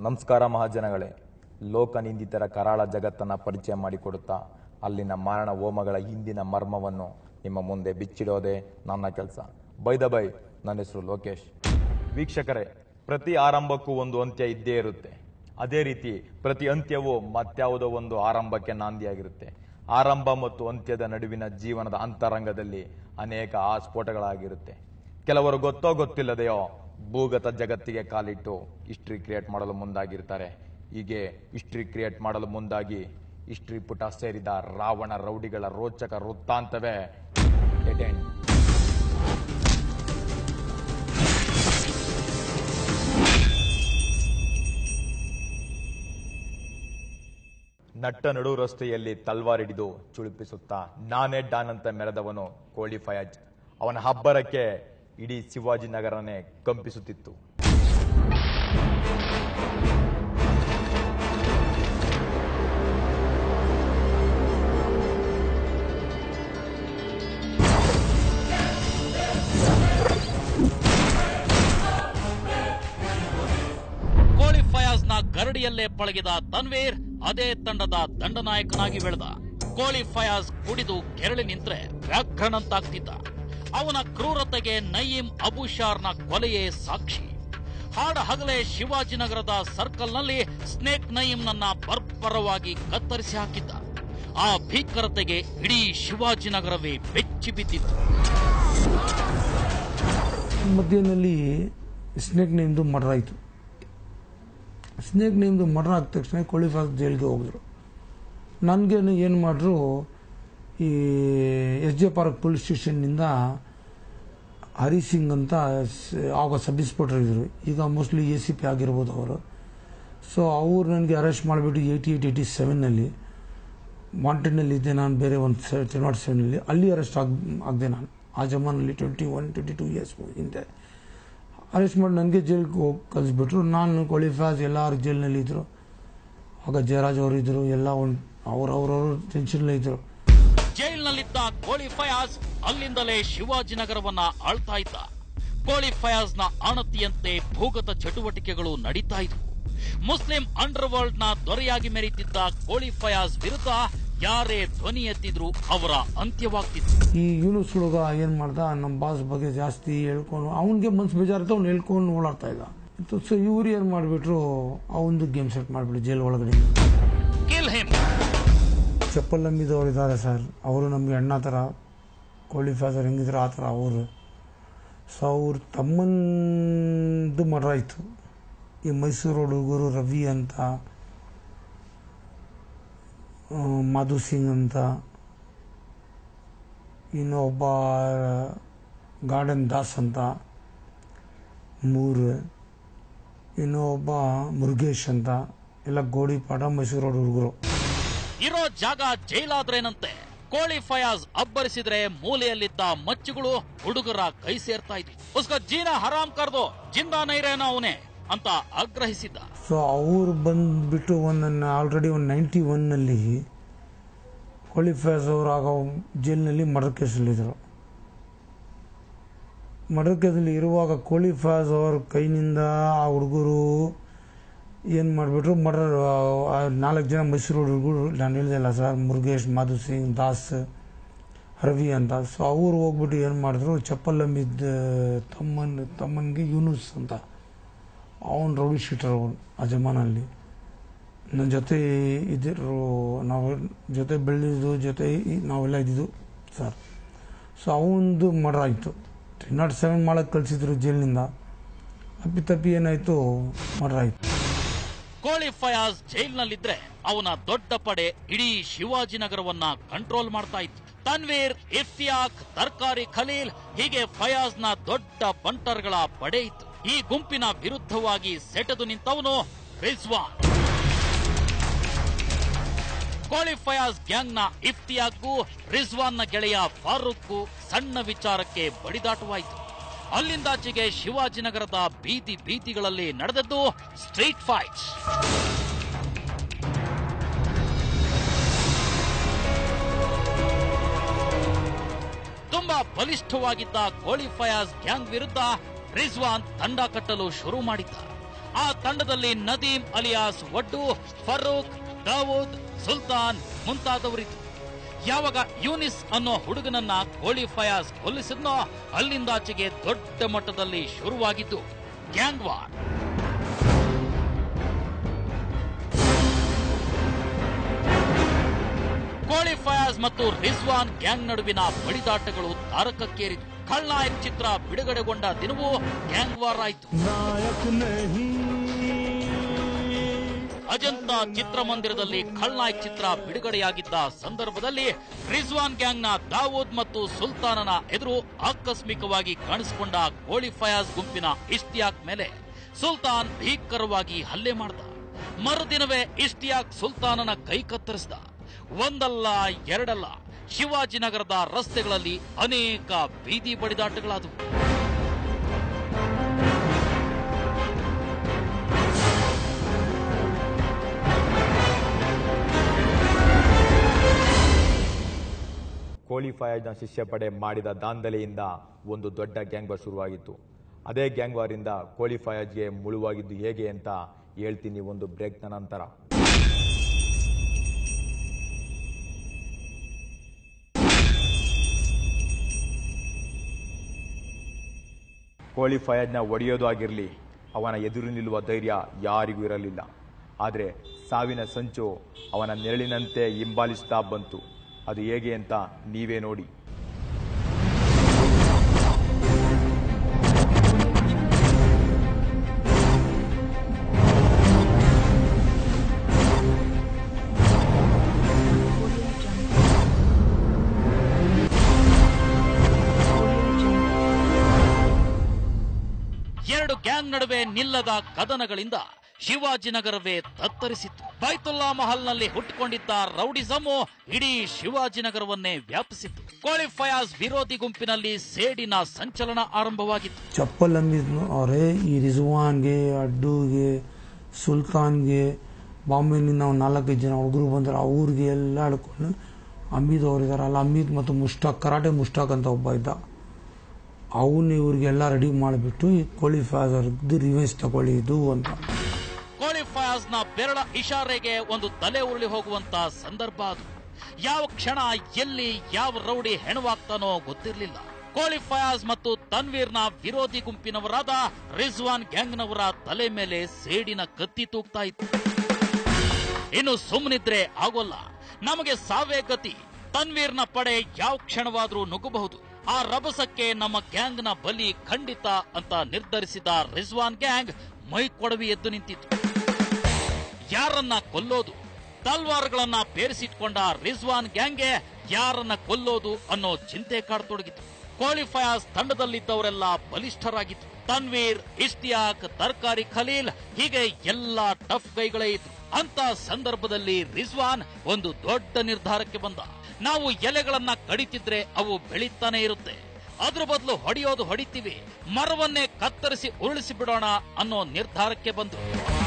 ನಮಸ್ಕಾರ ಮಹಾಜನಗಳೇ ಲೋಕನಿಂದಿತರ ಕರಾಳ ಜಗತ್ತನ್ನು ಪರಿಚಯ ಮಾಡಿಕೊಡುತ್ತಾ ಅಲ್ಲಿನ ಮಾರಣ ಹೋಮಗಳ ಹಿಂದಿನ ಮರ್ಮವನ್ನು ನಿಮ್ಮ ಮುಂದೆ ಬಿಚ್ಚಿಡೋದೇ ನನ್ನ ಕೆಲಸ ಬೈ ದ ಬೈ ನನ್ನ ಹೆಸರು ಲೋಕೇಶ್ ವೀಕ್ಷಕರೇ ಪ್ರತಿ ಆರಂಭಕ್ಕೂ ಒಂದು ಅಂತ್ಯ ಇದ್ದೇ ಇರುತ್ತೆ ಅದೇ ರೀತಿ ಪ್ರತಿ ಅಂತ್ಯವೂ ಮತ್ಯಾವುದೋ ಒಂದು ಆರಂಭಕ್ಕೆ ನಾಂದಿಯಾಗಿರುತ್ತೆ ಆರಂಭ ಮತ್ತು ಅಂತ್ಯದ ನಡುವಿನ ಜೀವನದ ಅಂತರಂಗದಲ್ಲಿ ಅನೇಕ ಆಸ್ಫೋಟಗಳಾಗಿರುತ್ತೆ ಕೆಲವರು ಗೊತ್ತೋ ಗೊತ್ತಿಲ್ಲದೆಯೋ ಭೂಗತ ಜಗತ್ತಿಗೆ ಕಾಲಿಟ್ಟು ಹಿಸ್ಟ್ರಿ ಕ್ರಿಯೇಟ್ ಮಾಡಲು ಮುಂದಾಗಿರ್ತಾರೆ ಹೀಗೆ ಹಿಸ್ಟ್ರಿ ಕ್ರಿಯೇಟ್ ಮಾಡಲು ಮುಂದಾಗಿ ಹಿಸ್ಟ್ರಿ ಪುಟ ಸೇರಿದ ರಾವಣ ರೌಡಿಗಳ ರೋಚಕ ವೃತ್ತಾಂತವೇ ಡೆಡ್ ಎಂಡ್ ನಟ್ಟ ನಡು ರಸ್ತೆಯಲ್ಲಿ ತಲ್ವಾರ್ ಹಿಡಿದು ಚುಳುಪಿಸುತ್ತಾ ನಾನೇ ಡಾನ್ ಅಂತ ಮೆರೆದವನು ಕೋಳಿ ಫಯಾಜ್ ಅವನ ಹಬ್ಬರಕ್ಕೆ ಇಡೀ ಶಿವಾಜಿನಗರನೇ ಕಂಪಿಸುತ್ತಿತ್ತು ಕೋಳಿ ಫಯಾಜ್ನ ಗರಡಿಯಲ್ಲೇ ಪಳಗಿದ ತನ್ವೀರ್ ಅದೇ ತಂಡದ ದಂಡನಾಯಕನಾಗಿ ಬೆಳೆದ ಕೋಳಿ ಫಯಾಜ್ ಕುಡಿದು ಕೆರಳಿ ನಿಂತ್ರೆ ವ್ಯಾಘ್ರನಂತಾಗ್ತಿದ್ದ ಅವನ ಕ್ರೂರತೆಗೆ ನಯೀಂ ಅಬುಶಾರ್ನ ಕೊಲೆಯೇ ಸಾಕ್ಷಿ ಹಾಡ ಹಗಲೇ ಶಿವಾಜಿನಗರದ ಸರ್ಕಲ್ನಲ್ಲಿ ಸ್ನೇಕ್ ನಯೀಂನನ್ನ ಬರ್ಬರವಾಗಿ ಕತ್ತರಿಸಿ ಹಾಕಿದ್ದ ಆ ಭೀಕರತೆಗೆ ಇಡೀ ಶಿವಾಜಿನಗರವೇ ಬೆಚ್ಚಿ ಬಿದ್ದಿತ್ತು ಮಧ್ಯದಲ್ಲಿ ಸ್ನೇಕ್ ನೇಮ್ದು ಮರ್ಡರ್ ಆಯಿತು ಸ್ನೇಕ್ ನೇಮ್ದು ಮರ್ಡರ್ ಆದ ತಕ್ಷಣ ಕೋಳಿಫಾಸ್ ಜೈಲಿಗೆ ಹೋಗಿದ್ರು ನನಗೆ ಏನು ಮಾಡಿದ್ರು ಈ ಎಸ್ ಜೆ ಪಾರ್ಕ್ ಪೊಲೀಸ್ ಸ್ಟೇಷನ್ನಿಂದ ಹರಿ ಸಿಂಗ್ ಅಂತ ಸ- ಆಗ ಸಬ್ ಇನ್ಸ್ಪೆಕ್ಟರ್ ಇದ್ರು ಈಗ ಮೋಸ್ಟ್ಲಿ ಎ ಸಿ ಪಿ ಆಗಿರ್ಬೋದು ಅವರು ಸೊ ಅವ್ರು ನನಗೆ ಅರೆಸ್ಟ್ ಮಾಡಿಬಿಟ್ಟು ಏಯ್ಟಿ ಏಯ್ಟ್ ಏಯ್ಟಿ ಸೆವೆನ್ನಲ್ಲಿ ವಾಂಟೆಡ್ನಲ್ಲಿ ಇದ್ದೆ ನಾನು ಬೇರೆ ಒಂದು ತ್ರೀ ನಾಟ್ ಸೆವೆನಲ್ಲಿ ಅಲ್ಲಿ ಅರೆಸ್ಟ್ ಆಗ್ ಆಗದೆ ನಾನು ಆ ಜಮಾನಲ್ಲಿ twenty one twenty two years ಹಿಂದೆ ಅರೆಸ್ಟ್ ಮಾಡಿ ನನಗೆ ಜೈಲಿಗೆ ಹೋಗಿ ಕಳಿಸ್ಬಿಟ್ರು ನಾನು ಕೊಳಿಫಾಸ್ ಎಲ್ಲರೂ ಜೈಲಿನಲ್ಲಿ ಇದ್ದರು ಆಗ ಜಯರಾಜ್ ಅವರು ಇದ್ದರು ಎಲ್ಲ ಒಂದು ಅವ್ರವ್ರವ್ರು ಟೆನ್ಷನ್ಲೇ ಇದ್ದರು ಜೈಲಿನಲ್ಲಿದ್ದ ಕೋಳಿ ಫಯಾಜ್ ಅಲ್ಲಿಂದಲೇ ಶಿವಾಜಿನಗರವನ್ನ ಆಳ್ತಾ ಇದ್ದ ಕೋಳಿ ಫಯಾಜ್ನ ಆಣತಿಯಂತೆ ಭೂಗತ ಚಟುವಟಿಕೆಗಳು ನಡೀತಾ ಇದ್ವು ಮುಸ್ಲಿಂ ಅಂಡರ್ ವರ್ಲ್ಡ್ ನ ದೊರೆಯಾಗಿ ಮೆರೀತಿದ್ದ ಕೋಳಿ ಫಯಾಜ್ ವಿರುದ್ಧ ಯಾರೇ ಧ್ವನಿ ಎತ್ತಿದ್ರು ಅವರ ಅಂತ್ಯವಾಗ್ತಿತ್ತು ಈ ಯೂನುಸ್ ಹುಡುಗ ಏನು ಮಾಡ್ದ ನಮ್ಮ ಬಾಸ್ ಬಗ್ಗೆ ಜಾಸ್ತಿ ಹೇಳ್ಕೊಂಡು ಅವನಿಗೆ ಮನ್ಸು ಬೇಜಾರಿತ್ತು ಅವ್ನು ಹೇಳ್ಕೊಂಡು ಓಡಾಡ್ತಾ ಇದ್ದ ಸೊ ಇವ್ರು ಏನು ಮಾಡಿಬಿಟ್ರು ಅವನದು ಗೇಮ್ ಸೆಟ್ ಮಾಡಿಬಿಟ್ರು ಜೈಲ್ ಒಳಗಡೆ ಕಿಲ್ ಹಿಮ್ ಚಪ್ಪಲ್ ನಂಬಿದವ್ರು ಇದ್ದಾರೆ ಸರ್ ಅವರು ನಮಗೆ ಅಣ್ಣ ಥರ ಕೋಳಿ ಫಾಸರ್ ಹೆಂಗಿದ್ರು ಆ ಥರ ಅವರು ಸೊ ಅವ್ರ ತಮ್ಮಂದು ಮರ್ಡರ್ ಆಯಿತು ಈ ಮೈಸೂರು ಹುಡುಗರು ರವಿ ಅಂತ ಆ, ಮಾಧು ಸಿಂಗ್ ಅಂತ ಇನ್ನೊಬ್ಬ ಗಾರ್ಡನ್ ದಾಸ್ ಅಂತ ಮೂರು ಇನ್ನೊಬ್ಬ ಮುರುಗೇಶ್ ಅಂತ ಎಲ್ಲ ಗೋಡಿಪಾಡ ಮೈಸೂರು ಹುಡುಗರು ಇರೋ ಜಾಗ ಜೈಲಾದ್ರೇನಂತೆ ಕೋಳಿ ಫಯಾಜ್ ಅಬ್ಬರಿಸಿದ್ರೆ ಮೂಲೆಯಲ್ಲಿದ್ದ ಮಚ್ಚುಗಳು ಹುಡುಗರ ಕೈ ಸೇರ್ತಾ ಇದ್ವಿ ಉಸ್ಕ ಜೀನ ಹರಾಮ್ ಕರ್ದು ಜಿಂದಾ ನೈರೇನ ಅವನೇ ಅಂತ ಆಗ್ರಹಿಸಿದ್ದ ಸೊ ಅವರು ಬಂದ್ಬಿಟ್ಟು ಒಂದನ್ನು ಆಲ್ರೆಡಿ ಒಂದು ನೈಂಟಿ ಒನ್ನಲ್ಲಿ ಕ್ವಾಲಿಫೈಸ್ ಅವರು ಆಗ ಜೈಲಿನಲ್ಲಿ ಮರ್ಡರ್ ಕೇಸಲ್ಲಿದ್ದರು ಮರ್ಡರ್ ಕೇಸಲ್ಲಿ ಇರುವಾಗ ಕ್ವಾಲಿಫೈಸ್ ಅವ್ರ ಕೈನಿಂದ ಆ ಹುಡುಗರು ಏನು ಮಾಡಿಬಿಟ್ರು ಮರ್ಡರ್ ನಾಲ್ಕು ಜನ ಮೈಸೂರು ಹುಡುಗರು ನಾನು ಹೇಳಿದೆಲ್ಲ ಸರ್ ಮುರುಗೇಶ್ ಮಾಧು ಸಿಂಗ್ ದಾಸ್ ರವಿ ಅಂತ ಸೊ ಅವರು ಹೋಗ್ಬಿಟ್ಟು ಏನು ಮಾಡಿದ್ರು ಚಪ್ಪಲ್ ಅಂಬಿದ್ದ ತಮ್ಮನ ತಮ್ಮನಿಗೆ ಯೂನುಸ್ ಅಂತ ಅವನು ರೌಡಿ ಶೀಟರ್ ಅವನು ಆ ಜಮಾನಲ್ಲಿ ನನ್ನ ಜೊತೆ ಇದ್ದರು ನಾವು ಜೊತೆ ಬೆಳೆದಿದ್ದು ಜೊತೆ ಈ- ನಾವೆಲ್ಲ ಇದ್ದಿದ್ದು ಸರ್ ಸೊ ಅವನದು ಮರ್ಡರ್ ಆಯಿತು ತ್ರೀ ನಾಟ್ ಸೆವೆನ್ ಮಾಡಕ್ಕೆ ಕಳಿಸಿದ್ರು ಜೈಲಿನಿಂದ ಅಪ್ಪಿ ತಪ್ಪಿ ಏನಾಯಿತು ಮರ್ಡರ್ ಆಯಿತು ಕೋಳಿ ಫಯಾಜ್ ಜೈಲ್ನಲ್ಲಿದ್ರೆ ಅವನ ದೊಡ್ಡ ಪಡೆ ಇಡೀ ಶಿವಾಜಿನಗರವನ್ನ ಕಂಟ್ರೋಲ್ ಮಾಡ್ತಾ ಇತ್ತು ತನ್ವೀರ್ ಇಫ್ತಿಯಾಕ್ ತರ್ಕಾರಿ ಖಲೀಲ್ ಹೀಗೆ ಫಯಾಜ್ನ ದೊಡ್ಡ ಬಂಟರ್ಗಳ ಪಡೆ ಇತ್ತು ಈ ಗುಂಪಿನ ವಿರುದ್ಧವಾಗಿ ಸೆಟೆದು ನಿಂತವನು ರಿಜ್ವಾನ್ ಕೋಳಿ ಫಯಾಜ್ ಗ್ಯಾಂಗ್ನ ಇಫ್ತಿಯಾಕ್ಗೂ ರಿಜ್ವಾನ್ನ ಗೆಳೆಯ ಫಾರೂಕ್ಗೂ ಸಣ್ಣ ವಿಚಾರಕ್ಕೆ ಬಡಿದಾಟವಾಯಿತು ಅಲ್ಲಿಂದಾಚೆಗೆ ಶಿವಾಜಿನಗರದ ಬೀದಿ ಬೀದಿಗಳಲ್ಲಿ ನಡೆದದ್ದು ಸ್ಟ್ರೀಟ್ ಫೈಟ್ಸ್ ತುಂಬಾ ಬಲಿಷ್ಠವಾಗಿದ್ದ ಕೋಳಿ ಫಯಾಜ್ ಗ್ಯಾಂಗ್ ವಿರುದ್ಧ ರಿಜ್ವಾನ್ ತಂಡ ಕಟ್ಟಲು ಶುರು ಮಾಡಿದ್ದ ಆ ತಂಡದಲ್ಲಿ ನದೀಂ ಅಲಿಯಾಸ್ ಒಡ್ಡು ಫರೂಕ್ ದಾವೂದ್ ಸುಲ್ತಾನ್ ಮುಂತಾದವರಿದ್ರು ಯಾವಾಗ ಯೂನಿಸ್ ಅನ್ನೋ ಹುಡುಗನನ್ನ ಕೋಳಿ ಫಯಾಜ್ ಕೊಲ್ಲಿಸಿದ್ನೋ ಅಲ್ಲಿಂದಾಚೆಗೆ ದೊಡ್ಡ ಮಟ್ಟದಲ್ಲಿ ಶುರುವಾಗಿದ್ದು ಗ್ಯಾಂಗ್ ವಾರ್ ಕೋಳಿ ಫಯಾಜ್ ಮತ್ತು ರಿಜ್ವಾನ್ ಗ್ಯಾಂಗ್ ನಡುವಿನ ಬಡಿದಾಟಗಳು ತಾರಕಕ್ಕೇರಿತು ಖಲ್ನಾಯಕ್ ಚಿತ್ರ ಬಿಡುಗಡೆಗೊಂಡ ದಿನವೂ ಗ್ಯಾಂಗ್ ವಾರ್ ಆಯಿತು ಅಜಂತ ಚಿತ್ರಮಂದಿರದಲ್ಲಿ ಖಲ್ನಾಯಕ್ ಚಿತ್ರ ಬಿಡುಗಡೆಯಾಗಿದ್ದ ಸಂದರ್ಭದಲ್ಲಿ ರಿಜ್ವಾನ್ ಗ್ಯಾಂಗ್ನ ದಾವೂದ್ ಮತ್ತು ಸುಲ್ತಾನನ ಎದುರು ಆಕಸ್ಮಿಕವಾಗಿ ಕಾಣಿಸಿಕೊಂಡ ಕೋಳಿ ಫಯಾಜ್ ಗುಂಪಿನ ಇಷ್ತಿಯಾಕ್ ಮೇಲೆ ಸುಲ್ತಾನ್ ಭೀಕರವಾಗಿ ಹಲ್ಲೆ ಮಾಡ್ದ ಮರುದಿನವೇ ಇಷ್ತಿಯಾಕ್ ಸುಲ್ತಾನನ ಕೈ ಕತ್ತರಿಸಿದ ಒಂದಲ್ಲ ಎರಡಲ್ಲ ಶಿವಾಜಿನಗರದ ರಸ್ತೆಗಳಲ್ಲಿ ಅನೇಕ ಬೀದಿ ಬಡಿದಾಟಗಳಾದವು ಕೋಳಿ ಫಯಾಜ್ನ ಶಿಷ್ಯ ಪಡೆ ಮಾಡಿದ ದಾಂಧಲೆಯಿಂದ ಒಂದು ದೊಡ್ಡ ಗ್ಯಾಂಗ್ ವಾರ್ ಶುರುವಾಗಿತ್ತು ಅದೇ ಗ್ಯಾಂಗ್ ವಾರಿಂದ ಕೋಳಿ ಫಯಾಜ್ಗೆ ಮುಳುವಾಗಿದ್ದು ಹೇಗೆ ಅಂತ ಹೇಳ್ತೀನಿ ಒಂದು ಬ್ರೇಕ್ನ ನಂತರ ಕೋಳಿ ಫಯಾಜ್ನ ಒಡೆಯೋದು ಆಗಿರಲಿ ಅವನ ಎದುರು ನಿಲ್ಲುವ ಧೈರ್ಯ ಯಾರಿಗೂ ಇರಲಿಲ್ಲ ಆದರೆ ಸಾವಿನ ಸಂಚು ಅವನ ನೆರಳಿನಂತೆ ಹಿಂಬಾಲಿಸ್ತಾ ಬಂತು ಅದು ಹೇಗೆ ಅಂತ ನೀವೇ ನೋಡಿ ಎರಡು ಗ್ಯಾಂಗ್ ನಡುವೆ ನಿಲ್ಲದ ಕದನಗಳಿಂದ ಶಿವಾಜಿನಗರವೇ ತತ್ತರಿಸಿತ್ತು ಬೈತುಲ್ಲಾ ಮಹಲ್ನಲ್ಲಿ ಹುಟ್ಟಿಕೊಂಡಿದ್ದ ರೌಡಿಸಮು ಇಡೀ ಶಿವಾಜಿನಗರವನ್ನೇ ವ್ಯಾಪಿಸಿತ್ತು ಕೋಳಿ ಫಯಾಜ್ ವಿರೋಧಿ ಗುಂಪಿನಲ್ಲಿ ಸೇಡಿನ ಸಂಚಲನ ಆರಂಭವಾಗಿತ್ತು ಚಪ್ಪಲ್ ಅಂಬಿದ್ನು ಅವರೇ ಈ ರಿಜ್ವಾನ್ಗೆ ಅಡ್ಡುಗೆ ಸುಲ್ತಾನ್ಗೆ ಬಾಂಬೆನಿಂದ ಒಂದು ನಾಲ್ಕೈದು ಜನ ಹುಡುಗರು ಬಂದರು ಅವ್ರಿಗೆ ಎಲ್ಲ ಹೇಳ್ಕೊಂಡು ಅಮೀದ್ ಅವ್ರು ಇದಾರಲ್ಲ ಅಮೀದ್ ಮತ್ತು ಮುಷ್ಟಾಕ್ ಕರಾಟೆ ಮುಷ್ಟಾಕ್ ಅಂತ ಒಬ್ಬ ಇದ್ದ ಅವನು ಇವ್ರಿಗೆಲ್ಲ ರೆಡಿ ಮಾಡಿಬಿಟ್ಟು ಈ ಕೋಳಿ ಫಾಜ್ ಅವ್ರದ್ದು ರಿವೆನ್ಸ್ ತಗೊಳ್ಳಿ ಇದು ಅಂತ ಕೋಳಿ ಫಯಾಜ್ನ ಬೆರಳ ಇಶಾರೆಗೆ ಒಂದು ತಲೆ ಉರುಳಿ ಹೋಗುವಂತ ಸಂದರ್ಭ ಅದು ಯಾವ ಕ್ಷಣ ಎಲ್ಲಿ ಯಾವ ರೌಡಿ ಹೆಣವಾಗ್ತಾನೋ ಗೊತ್ತಿರಲಿಲ್ಲ ಕೋಳಿ ಫಯಾಜ್ ಮತ್ತು ತನ್ವೀರ್ನ ವಿರೋಧಿ ಗುಂಪಿನವರಾದ ರಿಜ್ವಾನ್ ಗ್ಯಾಂಗ್ನವರ ತಲೆ ಮೇಲೆ ಸೇಡಿನ ಕತ್ತಿ ತೂಗ್ತಾ ಇತ್ತು ಇನ್ನು ಸುಮ್ಮನಿದ್ರೆ ಆಗೋಲ್ಲ ನಮಗೆ ಸಾವೇ ಗತಿ ತನ್ವೀರ್ನ ಪಡೆ ಯಾವ ಕ್ಷಣವಾದ್ರೂ ನುಗ್ಗಬಹುದು ಆ ರಭಸಕ್ಕೆ ನಮ್ಮ ಗ್ಯಾಂಗ್ನ ಬಲಿ ಖಂಡಿತ ಅಂತ ನಿರ್ಧರಿಸಿದ ರಿಜ್ವಾನ್ ಗ್ಯಾಂಗ್ ಮೈ ಕೊಡವಿ ಎದ್ದು ನಿಂತಿತ್ತು ಯಾರನ್ನ ಕೊಲ್ಲೋದು ತಲ್ವಾರ್ಗಳನ್ನ ಪೇರಿಸಿಟ್ಕೊಂಡ ರಿಜ್ವಾನ್ ಗ್ಯಾಂಗ್ಗೆ ಯಾರನ್ನ ಕೊಲ್ಲೋದು ಅನ್ನೋ ಚಿಂತೆ ಕಾಡತೊಡಗಿತು ಕೋಳಿ ಫಯಾಜ್ ತಂಡದಲ್ಲಿದ್ದವರೆಲ್ಲ ಬಲಿಷ್ಠರಾಗಿತ್ತು ತನ್ವೀರ್ ಇಷ್ತಿಯಾಕ್ ತರ್ಕಾರಿ ಖಲೀಲ್ ಹೀಗೆ ಎಲ್ಲಾ ಟಫ್ ಕೈಗಳೇ ಇದ್ರು ಅಂತ ಸಂದರ್ಭದಲ್ಲಿ ರಿಜ್ವಾನ್ ಒಂದು ದೊಡ್ಡ ನಿರ್ಧಾರಕ್ಕೆ ಬಂದ ನಾವು ಎಲೆಗಳನ್ನ ಕಡಿತಿದ್ರೆ ಅವು ಬೆಳೀತಾನೆ ಇರುತ್ತೆ ಅದ್ರ ಬದಲು ಹೊಡೆಯೋದು ಹೊಡಿತೀವಿ ಮರವನ್ನೇ ಕತ್ತರಿಸಿ ಉರುಳಿಸಿ ಬಿಡೋಣ ಅನ್ನೋ ನಿರ್ಧಾರಕ್ಕೆ ಬಂದ್ರು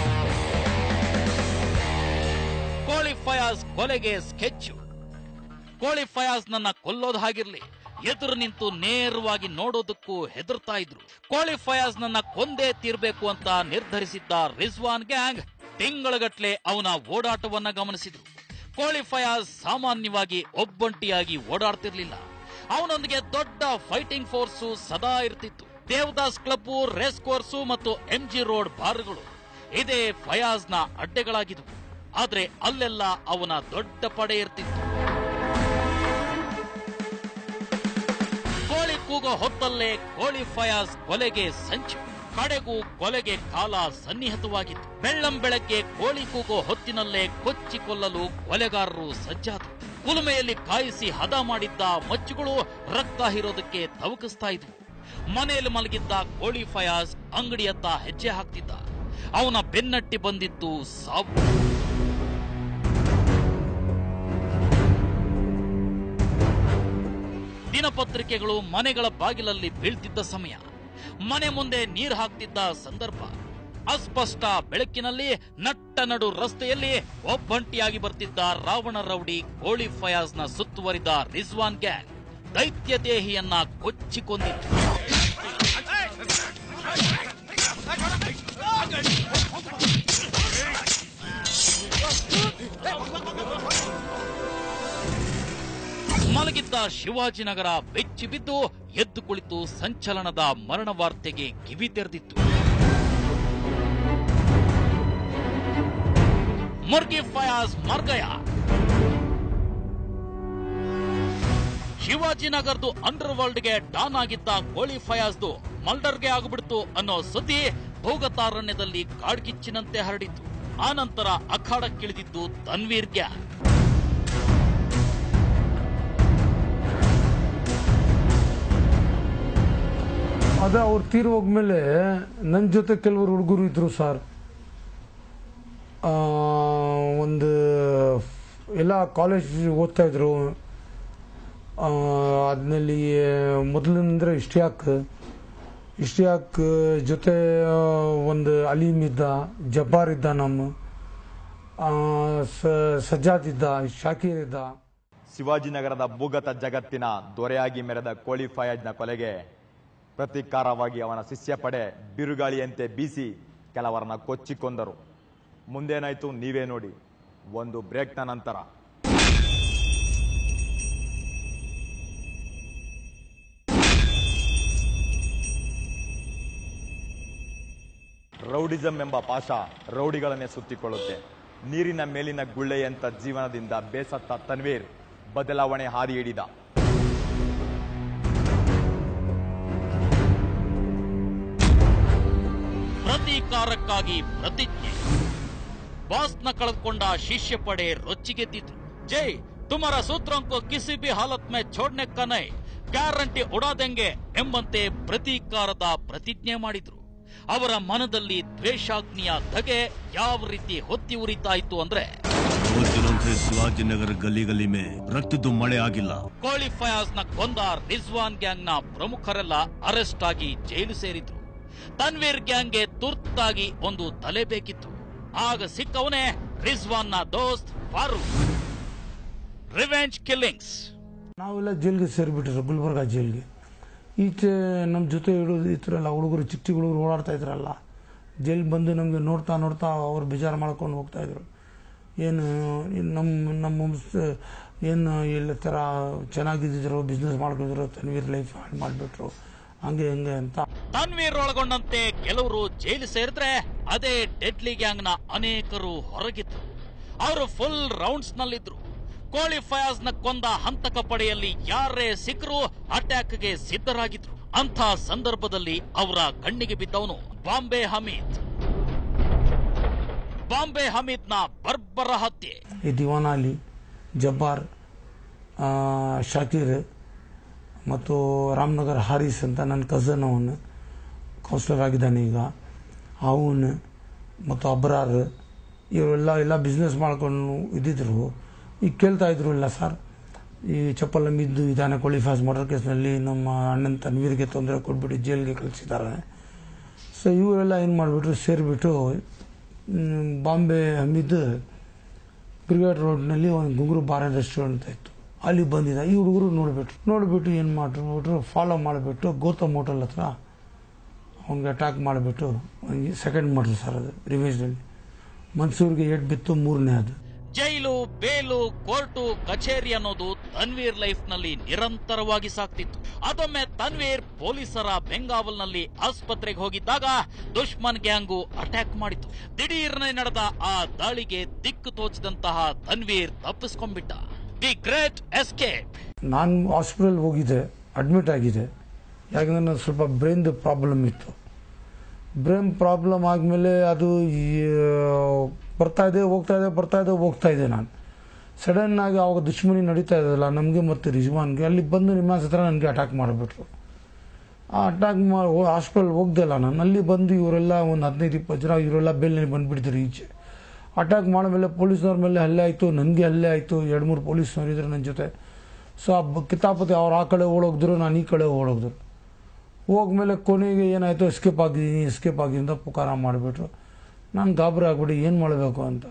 ಕೋಳಿ ಫಯಾಜ್ ಕೊಲೆಗೆ ಸ್ಕೆಚ್ ಕೋಳಿ ಫಯಾಜ್ ನನ್ನ ಕೊಲ್ಲೋದು ಹಾಗಿರ್ಲಿ ಎದುರು ನಿಂತು ನೇರವಾಗಿ ನೋಡೋದಕ್ಕೂ ಹೆದರ್ತಾ ಇದ್ರು ಕೋಳಿ ಫಯಾಜ್ ನನ್ನ ಕೊಂದೇ ತೀರ್ಬೇಕು ಅಂತ ನಿರ್ಧರಿಸಿದ್ದ ರಿಜ್ವಾನ್ ಗ್ಯಾಂಗ್ ತಿಂಗಳಗಟ್ಲೆ ಅವನ ಓಡಾಟವನ್ನ ಗಮನಿಸಿದ್ರು ಕೋಳಿ ಫಯಾಜ್ ಸಾಮಾನ್ಯವಾಗಿ ಒಬ್ಬಂಟಿಯಾಗಿ ಓಡಾಡ್ತಿರ್ಲಿಲ್ಲ ಅವನೊಂದಿಗೆ ದೊಡ್ಡ ಫೈಟಿಂಗ್ ಫೋರ್ಸು ಸದಾ ಇರ್ತಿತ್ತು ದೇವದಾಸ್ ಕ್ಲಬ್ ರೇಸ್ ಕೋರ್ಸು ಮತ್ತು ಎಂಜಿ ರೋಡ್ ಬಾರ್ಗಳು ಇದೇ ಫಯಾಜ್ನ ಅಡ್ಡೆಗಳಾಗಿದ್ವು ಆದ್ರೆ ಅಲ್ಲೆಲ್ಲ ಅವನ ದೊಡ್ಡ ಪಡೆ ಇರ್ತಿತ್ತು ಕೋಳಿ ಕೂಗೋ ಹೊತ್ತಲ್ಲೇ ಕೋಳಿ ಫಯಾಜ್ ಕೊಲೆಗೆ ಸಂಚು ಕಡೆಗೂ ಕೊಲೆಗೆ ಕಾಲ ಸನ್ನಿಹಿತವಾಗಿತ್ತು ಬೆಳ್ಳಂ ಬೆಳಗ್ಗೆ ಕೋಳಿ ಕೂಗೋ ಹೊತ್ತಿನಲ್ಲೇ ಕೊಚ್ಚಿ ಕೊಲ್ಲಲು ಕೊಲೆಗಾರರು ಸಜ್ಜಾದರು ಕುಲುಮೆಯಲ್ಲಿ ಕಾಯಿಸಿ ಹದ ಮಾಡಿದ್ದ ಮಚ್ಚುಗಳು ರಕ್ತ ಹೀರೋದಕ್ಕೆ ತವಕಿಸ್ತಾ ಇದ್ವು ಮನೆಯಲ್ಲಿ ಮಲಗಿದ್ದ ಕೋಳಿ ಫಯಾಜ್ ಅಂಗಡಿಯತ್ತ ಹೆಜ್ಜೆ ಹಾಕ್ತಿದ್ದ ಅವನ ಬೆನ್ನಟ್ಟಿ ಬಂದಿತ್ತು ಸಾವು ದಿನಪತ್ರಿಕೆಗಳು ಮನೆಗಳ ಬಾಗಿಲಲ್ಲಿ ಬೀಳ್ತಿದ್ದ ಸಮಯ ಮನೆ ಮುಂದೆ ನೀರು ಹಾಕ್ತಿದ್ದ ಸಂದರ್ಭ ಅಸ್ಪಷ್ಟ ಬೆಳಕಿನಲ್ಲಿ ನಟ್ಟ ನಡು ರಸ್ತೆಯಲ್ಲಿ ಒಬ್ಬಂಟಿಯಾಗಿ ಬರ್ತಿದ್ದ ರಾವಣ ರೌಡಿ ಕೋಳಿ ಫಯಾಜ್ನ ಸುತ್ತುವರಿದ ರಿಜ್ವಾನ್ ಗ್ಯಾಂಗ್ ದೈತ್ಯ ದೇಹಿಯನ್ನ ಕೊಚ್ಚಿಕೊಂಡಿತ್ತು ಮಲಗಿದ್ದ ಶಿವಾಜಿನಗರ ಬೆಚ್ಚಿ ಬಿದ್ದು ಎದ್ದು ಕುಳಿತು ಸಂಚಲನದ ಮರಣ ವಾರ್ತೆಗೆ ಕಿವಿ ತೆರೆದಿತ್ತು ಮುರ್ಗಿ ಫಯಾಜ್ ಮರ್ಗಯ ಶಿವಾಜಿನಗರದು ಅಂಡರ್ ವರ್ಲ್ಡ್ಗೆ ಡಾನ್ ಆಗಿದ್ದ ಕೋಳಿ ಫಯಾಜ್ದು ಮಲ್ಡರ್ಗೆ ಆಗ್ಬಿಡ್ತು ಅನ್ನೋ ಸುದ್ದಿ ಭೂಗತಾರಣ್ಯದಲ್ಲಿ ಕಾಡ್ಗಿಚ್ಚಿನಂತೆ ಹರಡಿತು ಆನಂತರ ಅಖಾಡಕ್ಕಿಳಿದಿದ್ದು ತನ್ವೀರ್ ಗ್ಯಾಂಗ್ ಅದೇ ಅವ್ರು ತೀರ್ ಹೋದ್ಮೇಲೆ ನನ್ನ ಜೊತೆ ಕೆಲವರು ಹುಡುಗರು ಇದ್ರು ಸರ್ ಆ, ಒಂದು ಎಲ್ಲ ಕಾಲೇಜ್ ಓದ್ತಾ ಇದ್ರು ಅದ್ನಲ್ಲಿ ಮೊದಲಿಂದ್ರೆ ಇಷ್ಟಿಯಾಕ್ ಇಷ್ಟಿಯಾಕ್ ಜೊತೆ ಆ, ಒಂದು ಅಲೀಮ್ ಇದ್ದ ಜಬ್ಬಾರ್ ಇದ್ದ ನಮ್ಮ ಆ, ಸ- ಸಜ್ಜಾದ್ ಇದ್ದ ಶಾಕೀರ್ ಇದ್ದ ಶಿವಾಜಿನಗರದ ಭೂಗತ ಜಗತ್ತಿನ ದೊರೆಯಾಗಿ ಮೆರೆದ ಕೋಳಿ ಫಯಾಜ್ನ ಕೊಲೆಗೆ ಪ್ರತೀಕಾರವಾಗಿ ಅವನ ಶಿಷ್ಯ ಪಡೆ ಬಿರುಗಾಳಿಯಂತೆ ಬೀಸಿ ಕೆಲವರನ್ನ ಕೊಚ್ಚಿಕೊಂದರು ಮುಂದೇನಾಯ್ತು ನೀವೇ ನೋಡಿ ಒಂದು ಬ್ರೇಕ್ನ ನಂತರ ರೌಡಿಸಂ ಎಂಬ ಪಾಶ ರೌಡಿಗಳನ್ನೇ ಸುತ್ತಿಕೊಳ್ಳುತ್ತೆ ನೀರಿನ ಮೇಲಿನ ಗುಳ್ಳೆಯಂತ ಜೀವನದಿಂದ ಬೇಸತ್ತ ತನ್ವೀರ್ ಬದಲಾವಣೆ ಹಾದಿ ಹಿಡಿದ ಪ್ರತೀಕಾರಕ್ಕಾಗಿ ಪ್ರತಿಜ್ಞೆ ಬಾಸ್ನ ಕಳೆದುಕೊಂಡ ಶಿಷ್ಯ ಪಡೆ ರೊಚ್ಚಿಗೆದ್ದಿತು ಜೈ ತುಮರ ಸೂತ್ರಂಕೋ ಕಿಸಿ ಬಿ ಹಾಲತ್ ಮೇ ಛೋಡ್ನೆ ಕನೈ ಗ್ಯಾರಂಟಿ ಉಡಾದೆಂಗೆ ಎಂಬಂತೆ ಪ್ರತೀಕಾರದ ಪ್ರತಿಜ್ಞೆ ಮಾಡಿದ್ರು ಅವರ ಮನದಲ್ಲಿ ದ್ವೇಷಾಗ್ನಿಯ ಧಗೆ ಯಾವ ರೀತಿ ಹೊತ್ತಿ ಉರಿತಾ ಇತ್ತು ಅಂದ್ರೆ दो दिनों से शिवाजी नगर गली गली में रक्त तो मड़े ಆಗಿಲ್ಲ ಕೋಳಿ ಫಯಾಜ್ ನ ಕೊಂದ ರಿಜ್ವಾನ್ ಗ್ಯಾಂಗ್ ನ ಪ್ರಮುಖರೆಲ್ಲ ಅರೆಸ್ಟ್ ಆಗಿ ಜೈಲು ಸೇರಿದ್ರು ತನ್ವೀರ್ ಗ್ಯಾಂಗ್ಗೆ ತುರ್ತಾಗಿ ಒಂದು ತಲೆ ಬೇಕಿತ್ತು ಆಗ ಸಿಕ್ಕವನೇ ರಿಜ್ವಾನ್ ನ ದೋಸ್ತ್ ಫಾರೂಕ್ ರಿವೆಂಜ್ ಕಿಲ್ಲಿಂಗ್ಸ್ ನಾವೆಲ್ಲ ಜೈಲ್ಗೆ ಸೇರಿಬಿಟ್ರು ಗುಲ್ಬರ್ಗ ಜೈಲ್ಗೆ ಈಚೆ ನಮ್ಮ ಜೊತೆ ಇಡೋದು ಇದ್ರಲ್ಲ ಹುಡುಗರು ಚಿಕ್ಕ ಚಿಕ್ಕ ಹುಡುಗರು ಓಡಾಡ್ತಾ ಇದ್ರಲ್ಲ ಜೈಲ್ ಬಂದು ನಮಗೆ ನೋಡ್ತಾ ನೋಡ್ತಾ ಅವ್ರು ಬೇಜಾರು ಮಾಡ್ಕೊಂಡು ಹೋಗ್ತಾ ಇದ್ರು ಏನು ಇನ್ ನಮ್ಮ ನಮ್ಮ ವಂಶ ಏನು ಎಲ್ಲ ಥರ ಚೆನ್ನಾಗಿದ್ದಿದ್ರು ಬಿಸ್ನೆಸ್ ಮಾಡ್ಕೊಂಡಿದ್ರು ತನ್ವೀರ್ ಲೈಫ್ ಹಾಳು ಮಾಡಿಬಿಟ್ರು ಹಂಗೆ ಹಂಗೆ ಅಂತ ತನ್ವೀರ್ ಒಳಗೊಂಡಂತೆ ಕೆಲವರು ಜೈಲು ಸೇರಿದ್ರೆ ಅದೇ ಡೆಡ್ಲಿ ಗ್ಯಾಂಗ್ ನ ಅನೇಕರು ಹೊರಗಿದ್ರು ಅವರು ಫುಲ್ ರೌಂಡ್ಸ್ ನಲ್ಲಿದ್ರು ಕೋಳಿ ಫಯಾಜ್ ನ ಕೊಂದ ಹಂತಕ ಪಡೆಯಲ್ಲಿ ಯಾರೇ ಸಿಕ್ಕರು ಅಟ್ಯಾಕ್ಗೆ ಸಿದ್ಧರಾಗಿದ್ರು ಅಂಥ ಸಂದರ್ಭದಲ್ಲಿ ಅವರ ಕಣ್ಣಿಗೆ ಬಿದ್ದವನು ಬಾಂಬೆ ಹಮೀದ್ ಬಾಂಬೆ ಹಮೀದ್ ನ ಬರ್ಬರ ಹತ್ಯೆ ಈ ದಿವಾನ ಅಲಿ ಜಬ್ಬಾರ್ ಆ, ಶಾಕೀರ್ ಮತ್ತು ರಾಮನಗರ್ ಹಾರಿಸ್ ಅಂತ ನನ್ನ ಕಸನ್ ಅವನು ಕೌನ್ಸಿಲರ್ ಆಗಿದ್ದಾನೆ ಈಗ ಅವನು ಮತ್ತು ಅಬ್ರಾರ್ ಇವರೆಲ್ಲ ಎಲ್ಲ ಬಿಸ್ನೆಸ್ ಮಾಡ್ಕೊಂಡು ಇದ್ದಿದ್ರು ಈಗ ಕೇಳ್ತಾ ಇದ್ರು ಇಲ್ಲ ಸರ್ ಈ ಚಪ್ಪಲ್ ಮಿದ್ದು ಇದಾನೆ ಕೊಳಿಫಾಸ್ ಮರ್ಡರ್ ಕೇಸ್ನಲ್ಲಿ ನಮ್ಮ ಅಣ್ಣನ ತನ್ವೀರ್ಗೆ ತೊಂದರೆ ಕೊಟ್ಬಿಟ್ಟು ಜೈಲ್ಗೆ ಕಳಿಸಿದ್ದಾರೆ ಸೊ ಇವರೆಲ್ಲ ಏನು ಮಾಡಿಬಿಟ್ರು ಸೇರಿಬಿಟ್ಟು ಬಾಂಬೆ ಹಮೀದ್ ಬ್ರಿಗೇಡ್ ರೋಡ್ನಲ್ಲಿ ಒಂದು ಗುಂಗುರು ಬಾರ್ ಆ್ಯಂಡ್ ರೆಸ್ಟೋರೆಂಟ್ ಅಂತ ಇತ್ತು ಅಲ್ಲಿ ಬಂದಿದ್ದ ಈ ಹುಡುಗರು ನೋಡಿಬಿಟ್ರು ನೋಡಿಬಿಟ್ಟು ಏನು ಮಾಡ್ಬಿಟ್ರು ಫಾಲೋ ಮಾಡಿಬಿಟ್ಟು ಗೌತಮ್ ಹೋಟೆಲ್ ಹತ್ರ ಅವ್ನಿಗೆ ಅಟ್ಯಾಕ್ ಮಾಡಿಬಿಟ್ಟು ಸೆಕೆಂಡ್ ಮಾಡಿದ್ರು ಸರ್ ಅದು ರಿವೇಜ್ನಲ್ಲಿ ಮನ್ಸೂರ್ಗೆ ಏಟ್ ಬಿತ್ತು ಮೂರನೇ ಅದು ಜೈಲು ಬೇಲು ಕೋರ್ಟು ಕಚೇರಿ ಅನ್ನೋದು ತನ್ವೀರ್ ಲೈಫ್ ನಲ್ಲಿ ನಿರಂತರವಾಗಿ ಸಾಕ್ತಿತ್ತು ಅದೊಮ್ಮೆ ತನ್ವೀರ್ ಪೊಲೀಸರ ಬೆಂಗಾವಲ್ನಲ್ಲಿ ಆಸ್ಪತ್ರೆಗೆ ಹೋಗಿದ್ದಾಗ ದುಶ್ಮನ್ ಗ್ಯಾಂಗು ಅಟ್ಯಾಕ್ ಮಾಡಿತು ದಿಢೀರ್ನೆ ನಡೆದ ಆ ದಾಳಿಗೆ ದಿಕ್ಕು ತೋಚಿದಂತಹ ತನ್ವೀರ್ ತಪ್ಪಿಸ್ಕೊಂಡ್ಬಿಟ್ಟ ದಿ ಗ್ರೇಟ್ ಎಸ್ಕೇಪ್ ನಾನು ಹಾಸ್ಪಿಟಲ್ ಹೋಗಿದ್ದೆ ಅಡ್ಮಿಟ್ ಆಗಿದೆ ಯಾಕಂದ್ರೆ ನನಗೆ ಸ್ವಲ್ಪ ಬ್ರೈನ್ದು ಪ್ರಾಬ್ಲಮ್ ಇತ್ತು ಬ್ರೈನ್ ಪ್ರಾಬ್ಲಮ್ ಆದಮೇಲೆ ಅದು ಈ, ಬರ್ತಾ ಇದೆ ಹೋಗ್ತಾ ಇದೆ ಬರ್ತಾ ಇದೆ ಹೋಗ್ತಾ ಇದೆ ನಾನು ಸಡನ್ ಆಗಿ ಅವಾಗ ದುಶ್ಮನಿ ನಡೀತಾ ಇದಲ್ಲ ನಮಗೆ ಮತ್ತು ರಿಜ್ವಾನ್ಗೆ ಅಲ್ಲಿ ಬಂದು ನಿಮ್ಮಾಸ್ ಹತ್ರ ನನಗೆ ಅಟ್ಯಾಕ್ ಮಾಡಿಬಿಟ್ರು ಆ ಅಟ್ಯಾಕ್ ಮಾಡಿ ಹಾಸ್ಪಿಟಲ್ ಹೋಗ್ದಲ್ಲ ನಾನು ಅಲ್ಲಿ ಬಂದು ಇವರೆಲ್ಲ ಒಂದು ಹದಿನೈದು ಇಪ್ಪತ್ತು ಜನ ಇವರೆಲ್ಲ ಬೇಲ್ನಲ್ಲಿ ಬಂದುಬಿಡ್ತಾರೆ ಈಚೆ ಅಟ್ಯಾಕ್ ಮಾಡಿದ್ಮೇಲೆ ಪೊಲೀಸ್ನವ್ರ ಮೇಲೆ ಹಲ್ಲೆ ಆಯಿತು ನನಗೆ ಹಲ್ಲೆ ಆಯಿತು ಎರಡು ಮೂರು ಪೊಲೀಸ್ನವ್ರು ಇದ್ರು ನನ್ನ ಜೊತೆ ಸೊ ಆ ಬ- ಕಿತಾಪತಿ ಅವ್ರು ಆ ಕಡೆ ಓಡೋಗಿದ್ರು ನಾನು ಈ ಕಡೆ ಓಡೋಗಿದ್ರು ಹೋಗ್ಮೇಲೆ ಕೊನೆಗೆ ಏನಾಯಿತು ಎಸ್ಕೇಪ್ ಆಗಿದ್ದೀನಿ ಎಸ್ಕೇಪ್ ಆಗಿಂದ ಪುಕಾರ ಮಾಡಿಬಿಟ್ರು ನಾನು ಗಾಬರಿ ಆಗ್ಬಿಟ್ಟು ಏನು ಮಾಡಬೇಕು ಅಂತ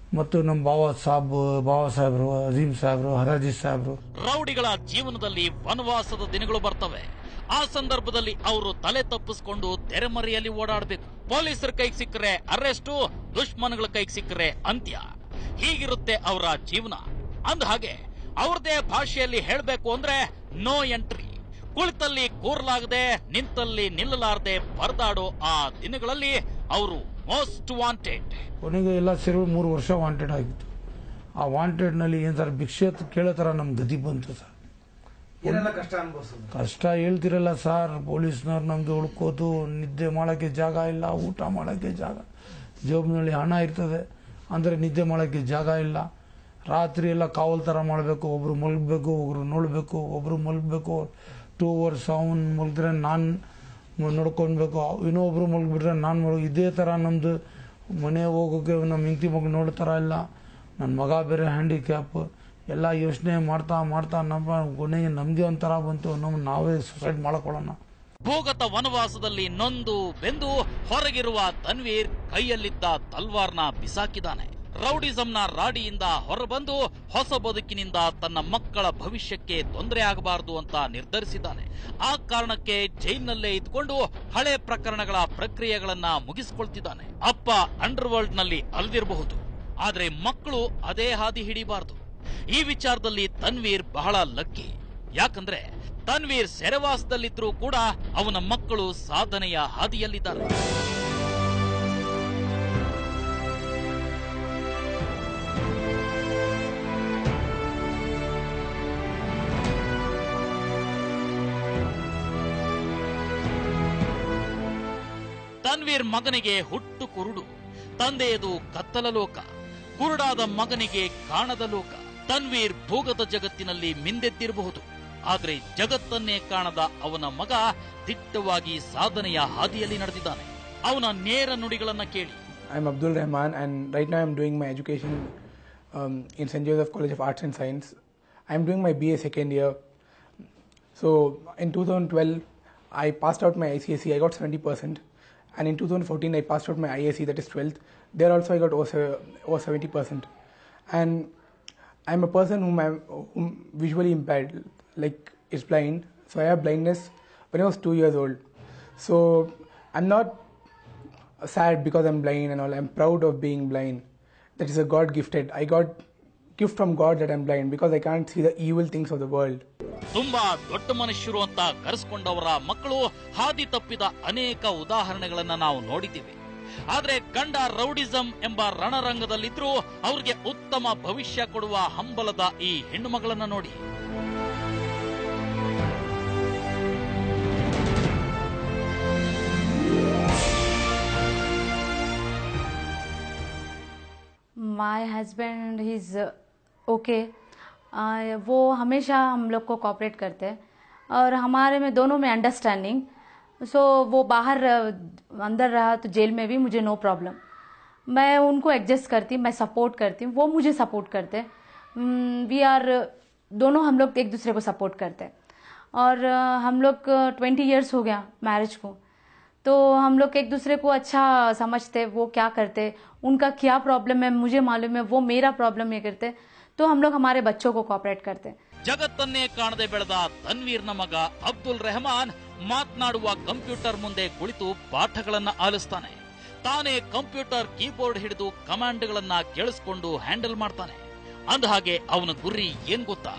ಮತ್ತು ನಮ್ಮ ಬಾಬಾ ಸಾಬ್ ಬಾಬಾ ಸಾಹೇಬರು ಅಜೀಂ ಸಾಹೇಬರು ಹರಾಜಿ ಸಾಹೇಬರು ರೌಡಿಗಳ ಜೀವನದಲ್ಲಿ ವನವಾಸದ ದಿನಗಳು ಬರ್ತವೆ ಆ ಸಂದರ್ಭದಲ್ಲಿ ಅವರು ತಲೆ ತಪ್ಪಿಸ್ಕೊಂಡು ತೆರೆಮರೆಯಲ್ಲಿ ಓಡಾಡಬೇಕು ಪೊಲೀಸರ ಕೈಗೆ ಸಿಕ್ಕರೆ ಅರೆಸ್ಟು ದುಶ್ಮನ್ಗಳ ಕೈಗೆ ಸಿಕ್ಕರೆ ಅಂತ್ಯ ಹೀಗಿರುತ್ತೆ ಅವರ ಜೀವನ ಅಂದ ಹಾಗೆ ಅವ್ರದೇ ಭಾಷೆಯಲ್ಲಿ ಹೇಳಬೇಕು ಅಂದ್ರೆ ನೋ ಎಂಟ್ರಿ ಕುಳಿತಲ್ಲಿ ಕೂರ್ಲಾಗದೆ ನಿಂತಲ್ಲಿ ನಿಲ್ಲಲಾರದೆ ಪರದಾಡೋ ಆ ದಿನಗಳಲ್ಲಿ ಅವರು ಮೋಸ್ಟ್ ವಾಂಟೆಡ್ ಕೊನೆಗೆ ಎಲ್ಲ ಸೇರಿ ಮೂರು ವರ್ಷ ವಾಂಟೆಡ್ ಆಗಿತ್ತು ಆ ವಾಂಟೆಡ್ನಲ್ಲಿ ಏನು ಸರ್ ಭಿಕ್ಷೆ ಅಂತ ಕೇಳೋ ಥರ ನಮ್ಮ ಗತಿ ಬಂತು ಸರ್ ಏನೆಲ್ಲ ಕಷ್ಟ ಅನುಭವಿಸೋದು ಕಷ್ಟ ಹೇಳ್ತಿರಲ್ಲ ಸರ್ ಪೊಲೀಸ್ನವ್ರು ನಮಗೆ ಉಳ್ಕೋದು ನಿದ್ದೆ ಮಾಡೋಕ್ಕೆ ಜಾಗ ಇಲ್ಲ ಊಟ ಮಾಡೋಕ್ಕೆ ಜಾಗ ಜೇಬ್ನಲ್ಲಿ ಹಣ ಇರ್ತದೆ ಅಂದರೆ ನಿದ್ದೆ ಮಾಡೋಕ್ಕೆ ಜಾಗ ಇಲ್ಲ ರಾತ್ರಿ ಎಲ್ಲ ಕಾವಲ್ ಥರ ಮಾಡಬೇಕು ಒಬ್ರು ಮಲಗಬೇಕು ಒಬ್ರು ನೋಡಬೇಕು ಒಬ್ರು ಮಲಗಬೇಕು ಟೂ ಅವರ್ಸ್ ಅವನು ಮಲಗಿದ್ರೆ ನಾನು ನೋಡ್ಕೊಳ್ಬೇಕು ಇನ್ನೊಬ್ರು ಮಲಗಿಬಿಟ್ರೆ ನಾನು ಮಲಗಿ ಇದೇ ಥರ ನಮ್ಮದು ಮನೆ ಹೋಗೋಕೆ ನಮ್ಮ ಹೆಂಡತಿ ಮಗು ನೋಡೋ ಥರ ಇಲ್ಲ ನನ್ನ ಮಗ ಬೇರೆ ಹ್ಯಾಂಡಿಕ್ಯಾಪ್ ಎಲ್ಲ ಯೋಚನೆ ಮಾಡ್ತಾ ಮಾಡ್ತಾ ನಮ್ಮ ಕೊನೆಗೆ ನಮಗೆ ಒಂಥರ ಬಂತು ನಮ್ಮ ನಾವೇ ಸುಸೈಡ್ ಮಾಡ್ಕೊಳ್ಳೋಣ ಭೂಗತ ವನವಾಸದಲ್ಲಿ ನೊಂದು ಬೆಂದು ಹೊರಗಿರುವ ತನ್ವೀರ್ ಕೈಯಲ್ಲಿದ್ದ ತಲ್ವಾರ್ನ ಬಿಸಾಕಿದಾನೆ ರೌಡಿಸಂನ ರಾಡಿಯಿಂದ ಹೊರಬಂದು ಹೊಸ ಬದುಕಿನಿಂದ ತನ್ನ ಮಕ್ಕಳ ಭವಿಷ್ಯಕ್ಕೆ ತೊಂದರೆ ಆಗಬಾರದು ಅಂತ ನಿರ್ಧರಿಸಿದ್ದಾನೆ ಆ ಕಾರಣಕ್ಕೆ ಜೈಲಿನಲ್ಲೇ ಇದ್ಕೊಂಡು ಹಳೆ ಪ್ರಕರಣಗಳ ಪ್ರಕ್ರಿಯೆಗಳನ್ನ ಮುಗಿಸಿಕೊಳ್ತಿದ್ದಾನೆ ಅಪ್ಪ ಅಂಡರ್ ವರ್ಲ್ಡ್ ನಲ್ಲಿ ಅಲ್ದಿರಬಹುದು ಆದ್ರೆ ಮಕ್ಕಳು ಅದೇ ಹಾದಿ ಹಿಡಿಬಾರದು ಈ ವಿಚಾರದಲ್ಲಿ ತನ್ವೀರ್ ಬಹಳ ಲಕ್ಕಿ ಯಾಕಂದ್ರೆ ತನ್ವೀರ್ ಸೆರೆವಾಸದಲ್ಲಿದ್ರೂ ಕೂಡ ಅವನ ಮಕ್ಕಳು ಸಾಧನೆಯ ಹಾದಿಯಲ್ಲಿದ್ದಾರೆ ತನ್ವೀರ್ ಮಗನಿಗೆ ಹುಟ್ಟು ಕುರುಡು ತಂದೆಯದು ಕತ್ತಲ ಲೋಕ ಕುರುಡಾದ ಮಗನಿಗೆ ಕಾಣದ ಲೋಕ ತನ್ವೀರ್ ಭೂಗತ ಜಗತ್ತಿನಲ್ಲಿ ಮಿಂದೆದ್ದಿರಬಹುದು ಆದ್ರೆ ಜಗತ್ತನ್ನೇ ಕಾಣದ ಅವನ ಮಗ ದಿಟ್ಟವಾಗಿ ಸಾಧನೆಯ ಹಾದಿಯಲ್ಲಿ ನಡೆದಿದ್ದಾನೆ ಅವನ ನೇರ ನುಡಿಗಳನ್ನ ಕೇಳಿ I'm Abdul Rahman, and right now I'm doing my education um, in St. Joseph College of Arts and Science. I'm doing my BA second year. So in 2012, I passed out my ICSE. I got 70%, and in 2014, I passed out my ISE, that is 12th. There also, I got over se- over 70%. And I'm a person whom I'm whom visually impaired, like is blind. So I have blindness when I was two years old. So I'm not sad because I'm blind and all. I'm proud of being blind. That is a God gifted. I got gift from God that I'm blind because I can't see the evil things of the world. ತುಂಬಾ ದೊಡ್ಡ ಮನುಷ್ಯರು ಅಂತ ಕರೆಸ್ಕೊಂಡವರ ಮಕ್ಕಳು ಹಾದಿ ತಪ್ಪಿದ ಅನೇಕ ಉದಾಹರಣೆಗಳನ್ನ ನಾವು ನೋಡಿದ್ದೀವಿ ಆದ್ರೆ ಗಂಡ ರೌಡಿಸಂ ಎಂಬ ರಣರಂಗದಲ್ಲಿದ್ರೂ ಅವ್ರಿಗೆ ಉತ್ತಮ ಭವಿಷ್ಯ ಕೊಡುವ ಹಂಬಲದ ಈ ಹೆಣ್ಣು ಮಗಳನ್ನ ನೋಡಿ माय हस्बैंड इज़ ओके वो हमेशा हम लोग को कॉपरेट करते हैं और हमारे में दोनों में अंडरस्टैंडिंग सो वो बाहर अ, अंदर रहा तो जेल में भी मुझे नो प्रॉब्लम मैं उनको एडजस्ट करती हूँ मैं सपोर्ट करती हूँ वो मुझे सपोर्ट करते हैं वी आर दोनों हम लोग एक दूसरे को सपोर्ट करते हैं और अ, हम लोग ट्वेंटी इयर्स हो गया मैरिज को तो हम लोग एक दूसरे को अच्छा समझते वो क्या करते उनका क्या प्रॉब्लम है मुझे मालूम है वो मेरा प्रॉब्लम ये करते तो हम लोग हमारे बच्चों को कॉपरेट करते ಜಗತ್ತನ್ನೇ ಕಾಣದೆ ಬೆಳೆದ ತನ್ವೀರ್ನ ಮಗ ಅಬ್ದುಲ್ ರೆಹಮಾನ್ ಮಾತನಾಡುವ ಕಂಪ್ಯೂಟರ್ ಮುಂದೆ ಕುಳಿತು ಪಾಠಗಳನ್ನ ಆಲಿಸ್ತಾನೆ ತಾನೇ ಕಂಪ್ಯೂಟರ್ ಕೀಬೋರ್ಡ್ ಹಿಡಿದು ಕಮಾಂಡ್ಗಳನ್ನ ಕೇಳಿಸ್ಕೊಂಡು ಹ್ಯಾಂಡಲ್ ಮಾಡ್ತಾನೆ ಅಂದಹಾಗೆ ಅವನ ಗುರಿ ಏನ್ ಗೊತ್ತಾ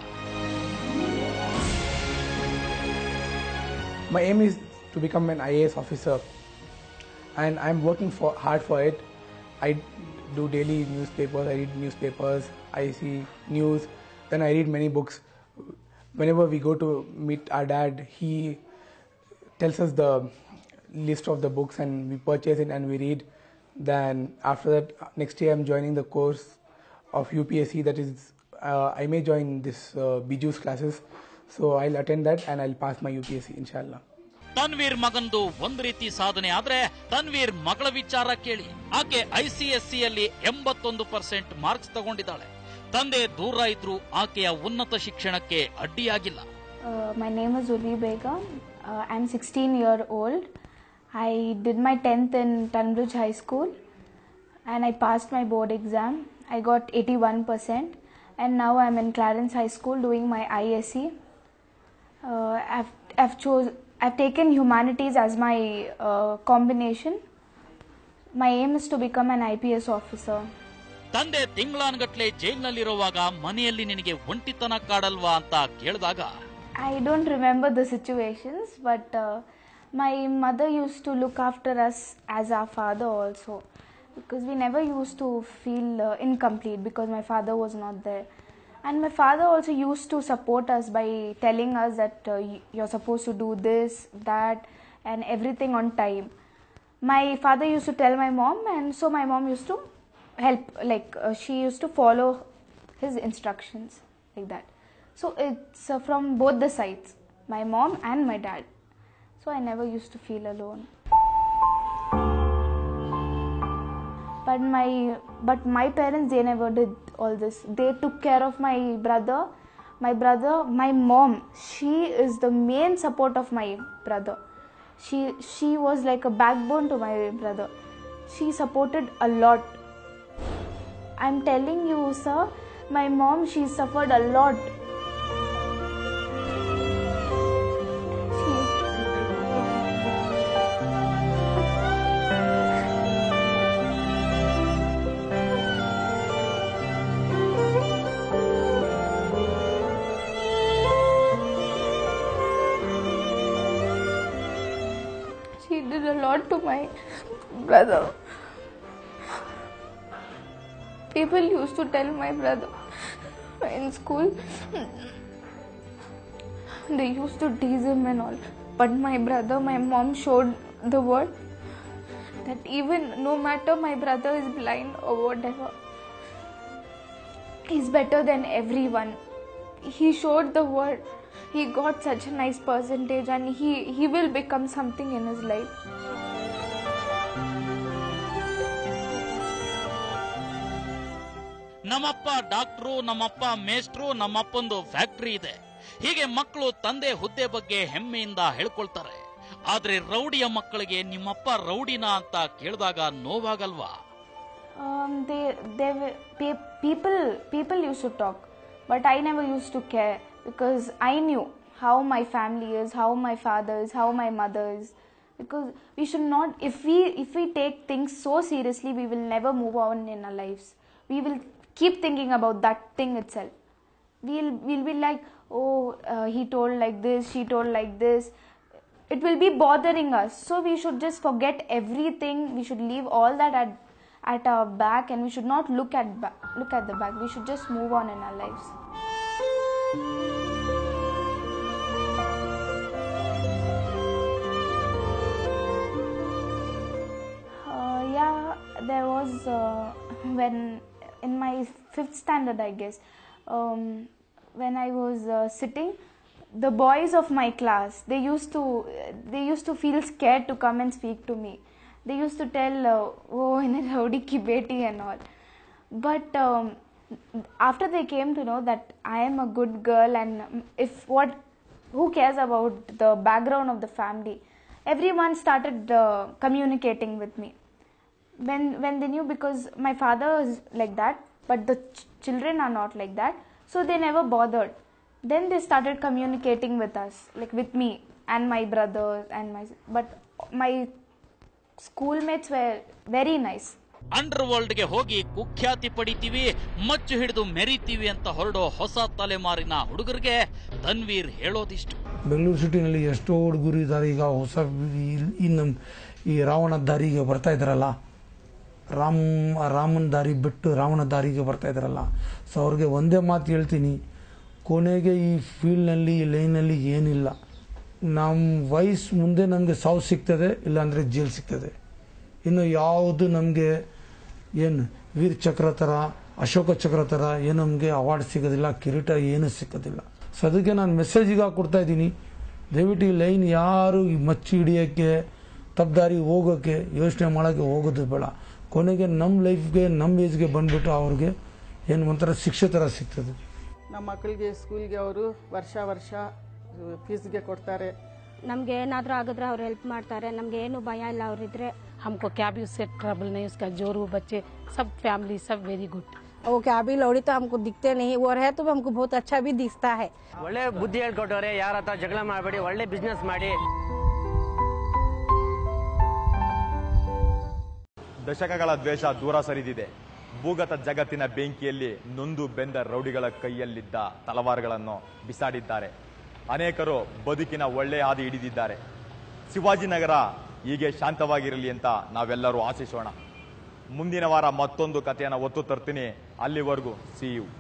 My aim is to become an IAS officer, and I'm working for hard for it. I do daily newspapers. I read newspapers. I see news. Then I read many books. Whenever we go to meet our dad, he tells us the list of the books and we purchase it and we read. Then after that, next year I'm joining the course of UPSC. That is, uh, I may join this uh, Biju's classes. So I'll attend that and I'll pass my UPSC, inshallah. Tanveer ಮಗಂದು ಒಂದ್ ರೀತಿ ಸಾಧನೆ ಆದ್ರೆ ತನ್ವೀರ್ ಮಗಳ ವಿಚಾರ ಕೇಳಿ ಆಕೆ ಐಸಿಎಸ್ಸಿಯಲ್ಲಿ ಎಂಬತ್ತೊಂದು ಪರ್ಸೆಂಟ್ ಮಾರ್ಕ್ಸ್ ತಗೊಂಡಿದ್ದಾಳೆ ತಂದೆ ದೂರ ಇದ್ರೂ ಆಕೆಯ ಉನ್ನತ ಶಿಕ್ಷಣಕ್ಕೆ ಅಡ್ಡಿಯಾಗಿಲ್ಲ Uh, my name is Uli Begum. Uh, I'm 16 year old. I did my 10th in Tunbridge High School and I passed my board exam I got 81%, and now I'm in Clarence High School doing my ISC. Uh, I've I've chose I've taken humanities as my uh, combination. My aim is to become an IPS officer. ತಂದೆ ತಿಂಗಳಾನ್ಗಟ್ಲೆ ಜೈಲ್ನಲ್ಲಿರುವಾಗ ಮನೆಯಲ್ಲಿ ನಿನಗೆ ಒಂಟಿತನ ಕಾಡಲ್ವಾ ಅಂತ ಕೇಳಿದಾಗ I don't remember the situations, but uh, my mother used to look after us as our father also, because we never used to feel uh, incomplete because my father was not there. And my father also used to support us by telling us that uh, y- you're supposed to do this, that, and everything on time. My father used to tell my mom, and so my mom used to help, like, uh, she used to follow his instructions, like that. So it's uh, from both the sides, my mom and my dad. So I never used to feel alone. But my but my parents they never did all this. They took care of my brother. My brother, my mom, she is the main support of my brother. She she was like a backbone to my brother. She supported a lot. I'm telling you, sir, my mom she suffered a lot. She she did a lot to my brother. People used to tell my brother in school, they used to tease him and all. But my brother, my mom showed the world that even no matter my brother is blind or whatever, he's better than everyone. He showed the world he got such a nice percentage and he, he will become something in his life. ನಮ್ಮಪ್ಪ doctor ನಮ್ಮಪ್ಪ ಮೇಸ್ಟ್ರು ನಮ್ಮಪ್ಪಂದು factory ಇದೆ ಹೀಗೆ ಮಕ್ಕಳು ತಂದೆ ಹುದ್ದೆ ಬಗ್ಗೆ ಹೆಮ್ಮೆಯಿಂದ ಹೇಳ್ಕೊಳ್ತಾರೆ ಆದ್ರೆ ರೌಡಿಯ ಮಕ್ಕಳಿಗೆ ನಿಮ್ಮಪ್ಪ ರೌಡಿನ ಅಂತ ಕೇಳಿದಾಗ ನೋವಾಗಲ್ವಾ Um, they, they, were- pe- people, people used to talk, but I never used to care because I knew how my family is, how my father is, how my mother is. Because we should not, if we, if we take things so seriously, we will never move on in our lives. We will keep thinking about that thing itself. We'll, we'll be like, oh, uh, he told like this, she told like this. It will be bothering us. So we should just forget everything. We should leave all that at at our back and we should not look at ba- look at the back we should just move on in our lives uh, yeah there was uh, when in my fifth standard i guess um, when i was uh, sitting the boys of my class they used to they used to feel scared to come and speak to me they used to tell uh, oh in a rowdy ki beti and all but um, after they came to know that i am a good girl and um, if what who cares about the background of the family everyone started uh, communicating with me when when they knew because my father is like that but the ch- children are not like that so they never bothered then they started communicating with us like with me and my brothers and my but my schoolmates were very nice ಅಂಡರ್ ವರ್ಲ್ಡ್ಗೆ ಹೋಗಿ ಕುಖ್ಯಾತಿ ಪಡಿತೀವಿ ಮಚ್ಚು ಹಿಡಿದು ಮೆರಿತೀವಿ ಅಂತ ಹೊರಡೋ ಹೊಸ ತಲೆಮಾರಿನ ಹುಡುಗರಿಗೆ ತನ್ವೀರ್ ಹೇಳೋದಿಷ್ಟು ಬೆಂಗಳೂರು ಸಿಟಿನಲ್ಲಿ ಎಷ್ಟೋ ಹುಡುಗರು ಇದ್ದಾರೆ ಈಗ ಹೊಸ ಈ- ಈ ನಮ್ಮ ಈ ರಾವಣ ದಾರಿಗೆ ಬರ್ತಾ ಇದ್ದಾರಲ್ಲ ರಾಮ್ ರಾಮನ ದಾರಿ ಬಿಟ್ಟು ರಾವಣ ದಾರಿಗೆ ಬರ್ತಾ ಇದ್ದಾರಲ್ಲ ಸೊ ಅವ್ರಿಗೆ ಒಂದೇ ಮಾತು ಹೇಳ್ತೀನಿ ಕೊನೆಗೆ ಈ ಫೀಲ್ಡ್ನಲ್ಲಿ ಈ ಲೈನಲ್ಲಿ ಏನಿಲ್ಲ ನಮ್ಮ ವಯಸ್ಸು ಮುಂದೆ ನಮಗೆ ಸಾವು ಸಿಗ್ತದೆ ಇಲ್ಲಾಂದರೆ ಜೈಲ್ ಸಿಗ್ತದೆ ಇನ್ನು ಯಾವುದು ನಮಗೆ ಏನು ವೀರ್ ಚಕ್ರ ಥರ ಅಶೋಕ ಚಕ್ರ ಥರ ಏನು ನಮಗೆ ಅವಾರ್ಡ್ ಸಿಗೋದಿಲ್ಲ ಕಿರೀಟ ಏನು ಸಿಗೋದಿಲ್ಲ ಸೊ ಅದಕ್ಕೆ ನಾನು ಮೆಸೇಜ್ ಈಗ ಕೊಡ್ತಾ ಇದ್ದೀನಿ ದಯವಿಟ್ಟು ಈ ಲೈನ್ ಯಾರು ಈ ಮಚ್ಚಿ ಹಿಡಿಯೋಕ್ಕೆ ತಪ್ಪದಾರಿ ಹೋಗೋಕ್ಕೆ ಯೋಚನೆ ಮಾಡೋಕ್ಕೆ ಹೋಗೋದು ಬೇಡ ಕೊನೆಗೆ ನಮ್ಮ ಲೈಫ್ಗೆ ನಮ್ಮ ಏಜ್ಗೆ ಬಂದ್ಬಿಟ್ಟು ಅವ್ರಿಗೆ ಏನು ಒಂಥರ ಶಿಕ್ಷೆ ಥರ ಸಿಗ್ತದೆ ನಮ್ಮ ಮಕ್ಕಳಿಗೆ ಸ್ಕೂಲ್ಗೆ ಅವರು ವರ್ಷ ವರ್ಷ ಫೀಸ್ಗೆ ಕೊಡ್ತಾರೆ ನಮ್ಗೆ ಏನಾದರೂ ಆಗಿದ್ರೆ ಅವ್ರು ಹೆಲ್ಪ್ ಮಾಡ್ತಾರೆ ನಮ್ಗೆ ಏನು ಭಯ ಇಲ್ಲ ಅವರಿದ್ರೆ हमको क्या भी उससे ट्रबल नहीं उसका जोरू बच्चे सब फैमिली सब वेरी गुड वो क्या भी लौड़ी तो हमको दिखते नहीं और है तो हमको बहुत अच्छा भी दिखता है ಒಳ್ಳೆ ಬುದ್ಧಿ ಹೇಳ್ಕೊಟ್ಟವ್ರೆ ಯಾರ ಹತ್ರ ಜಗಳ ಮಾಡಬೇಡಿ ಒಳ್ಳೆ ಬಿಸ್ನೆಸ್ ಮಾಡಿ ದಶಕಗಳ ದ್ವೇಷ ದೂರ ಸರಿದಿದೆ ಭೂಗತ ಜಗತ್ತಿನ ಬೆಂಕಿಯಲ್ಲಿ ನೊಂದು ಬೆಂದ ರೌಡಿಗಳ ಕೈಯಲ್ಲಿದ್ದ ತಲವಾರುಗಳನ್ನು ಬಿಸಾಡಿದ್ದಾರೆ ಅನೇಕರು ಬದುಕಿನ ಒಳ್ಳೆಯ ಹಾದಿ ಹಿಡಿದಿದ್ದಾರೆ ಶಿವಾಜಿನಗರ ಹೀಗೆ ಶಾಂತವಾಗಿರಲಿ ಅಂತ ನಾವೆಲ್ಲರೂ ಆಶಿಸೋಣ ಮುಂದಿನ ವಾರ ಮತ್ತೊಂದು ಕಥೆಯನ್ನು ಒತ್ತು ತರ್ತೀನಿ ಅಲ್ಲಿವರೆಗೂ ಸಿ ಯು